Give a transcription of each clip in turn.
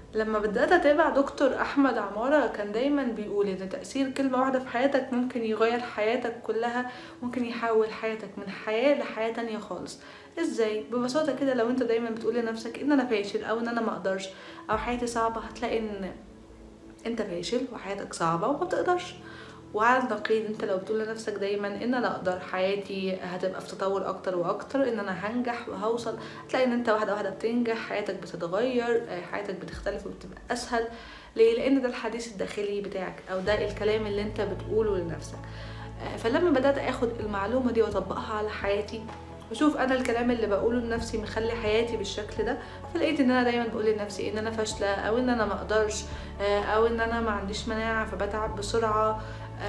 لما بدأت أتابع دكتور أحمد عمارة كان دايما بيقول إن تأثير كلمة واحدة في حياتك ممكن يغير حياتك كلها ممكن يحول حياتك من حياة لحياة تانية خالص ازاي ببساطة كده لو انت دايما بتقول لنفسك ان انا فاشل او ان انا مقدرش او حياتي صعبة هتلاقي ان انت فاشل وحياتك صعبة وما بتقدرش وعلى النقيض انت لو بتقول لنفسك دايما ان انا اقدر حياتي هتبقى في تطور اكتر واكتر ان انا هنجح وهوصل هتلاقي ان انت واحده واحده بتنجح حياتك بتتغير آه، حياتك بتختلف وبتبقى اسهل ليه لان ده الحديث الداخلي بتاعك او ده الكلام اللي انت بتقوله لنفسك آه، فلما بدات اخد المعلومه دي واطبقها على حياتي بشوف انا الكلام اللي بقوله لنفسي مخلي حياتي بالشكل ده فلقيت ان انا دايما بقول لنفسي ان انا فاشله او ان انا ما اقدرش آه، او ان انا ما عنديش مناعه فبتعب بسرعه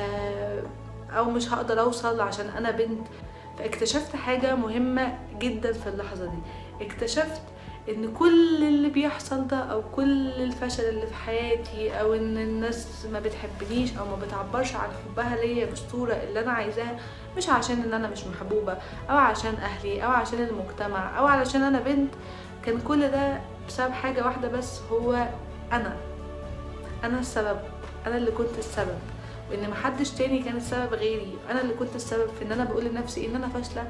آه، او مش هقدر اوصل عشان انا بنت فاكتشفت حاجه مهمه جدا في اللحظه دي اكتشفت ان كل اللي بيحصل ده او كل الفشل اللي في حياتي او ان الناس ما بتحبنيش او ما بتعبرش عن حبها ليا بالصوره اللي انا عايزاها مش عشان ان انا مش محبوبه او عشان اهلي او عشان المجتمع او علشان انا بنت كان كل ده بسبب حاجه واحده بس هو انا انا السبب انا اللي كنت السبب وان محدش تاني كان السبب غيري انا اللي كنت السبب في ان انا بقول لنفسي ان انا فاشله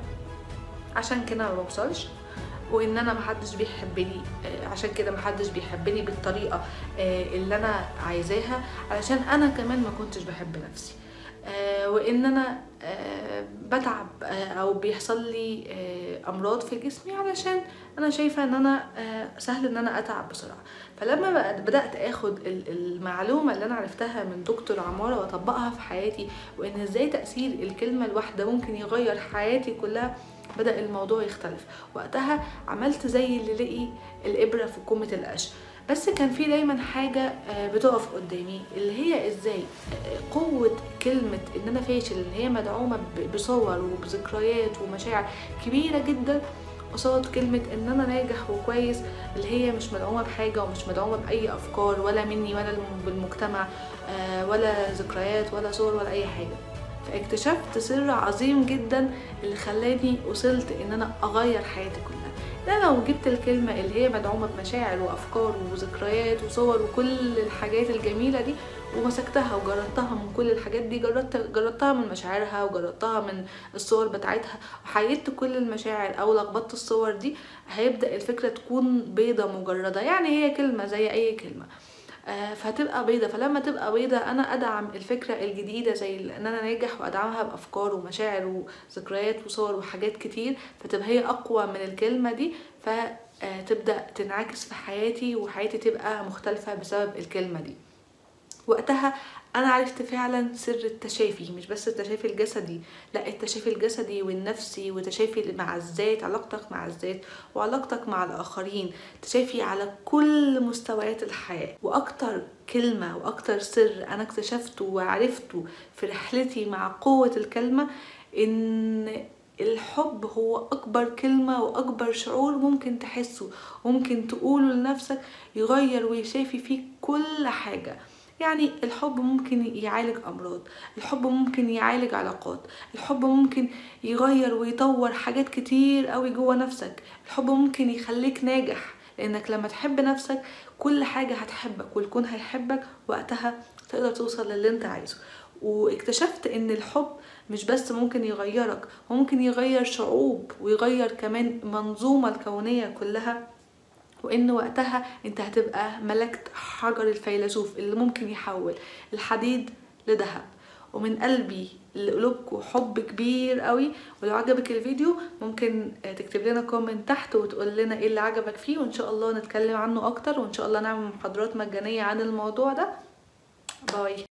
عشان كده ما بوصلش وان انا محدش بيحبني آه، عشان كده محدش بيحبني بالطريقه آه، اللي انا عايزاها علشان انا كمان ما كنتش بحب نفسي آه، وان انا آه، بتعب آه، او بيحصل لي آه، امراض في جسمي علشان انا شايفه ان انا آه، سهل ان انا اتعب بسرعه فلما بقى- بدات اخد ال- المعلومه اللي انا عرفتها من دكتور عماره واطبقها في حياتي وان ازاي تاثير الكلمه الواحده ممكن يغير حياتي كلها بدا الموضوع يختلف وقتها عملت زي اللي لقي الابره في كومه القش بس كان في دايما حاجة آه، بتقف قدامي اللي هي ازاي آه، قوة كلمة ان انا فاشل اللي هي مدعومة ب- بصور وبذكريات ومشاعر كبيرة جدا قصاد كلمة ان انا ناجح وكويس اللي هي مش مدعومة بحاجة ومش مدعومة بأي أفكار ولا مني ولا الم- بالمجتمع آه، ولا ذكريات ولا صور ولا أي حاجة فاكتشفت سر عظيم جدا اللي خلاني وصلت ان انا اغير حياتي كلها ده لو جبت الكلمة اللي هي مدعومة بمشاعر وأفكار وذكريات وصور وكل الحاجات الجميلة دي ومسكتها وجربتها من كل الحاجات دي جربت جربتها من مشاعرها وجربتها من الصور بتاعتها وحيدت كل المشاعر او لخبطت الصور دي هيبدأ الفكرة تكون بيضة مجردة يعني هي كلمة زي اي كلمة آه، فهتبقى بيضة فلما تبقى بيضة انا ادعم الفكرة الجديدة زي ان انا ناجح وادعمها بافكار ومشاعر وذكريات وصور وحاجات كتير فتبقى هي اقوى من الكلمة دي فتبدأ تنعكس في حياتي وحياتي تبقى مختلفة بسبب الكلمة دي وقتها انا عرفت فعلا سر التشافي مش بس التشافي الجسدي لا التشافي الجسدي والنفسي وتشافي مع الذات علاقتك مع الذات وعلاقتك مع الاخرين تشافي على كل مستويات الحياه واكتر كلمه واكتر سر انا اكتشفته وعرفته في رحلتي مع قوه الكلمه ان الحب هو اكبر كلمه واكبر شعور ممكن تحسه وممكن تقوله لنفسك يغير ويشافي فيك كل حاجه يعني الحب ممكن يعالج امراض الحب ممكن يعالج علاقات الحب ممكن يغير ويطور حاجات كتير قوي جوه نفسك الحب ممكن يخليك ناجح لانك لما تحب نفسك كل حاجه هتحبك والكون هيحبك وقتها تقدر توصل للي انت عايزه واكتشفت ان الحب مش بس ممكن يغيرك هو ممكن يغير شعوب ويغير كمان منظومة الكونية كلها وان وقتها انت هتبقى ملكت حجر الفيلسوف اللي ممكن يحول الحديد لذهب ومن قلبي لقلوبكم حب كبير قوي ولو عجبك الفيديو ممكن تكتب لنا كومنت تحت وتقول لنا ايه اللي عجبك فيه وان شاء الله نتكلم عنه اكتر وان شاء الله نعمل محاضرات مجانية عن الموضوع ده باي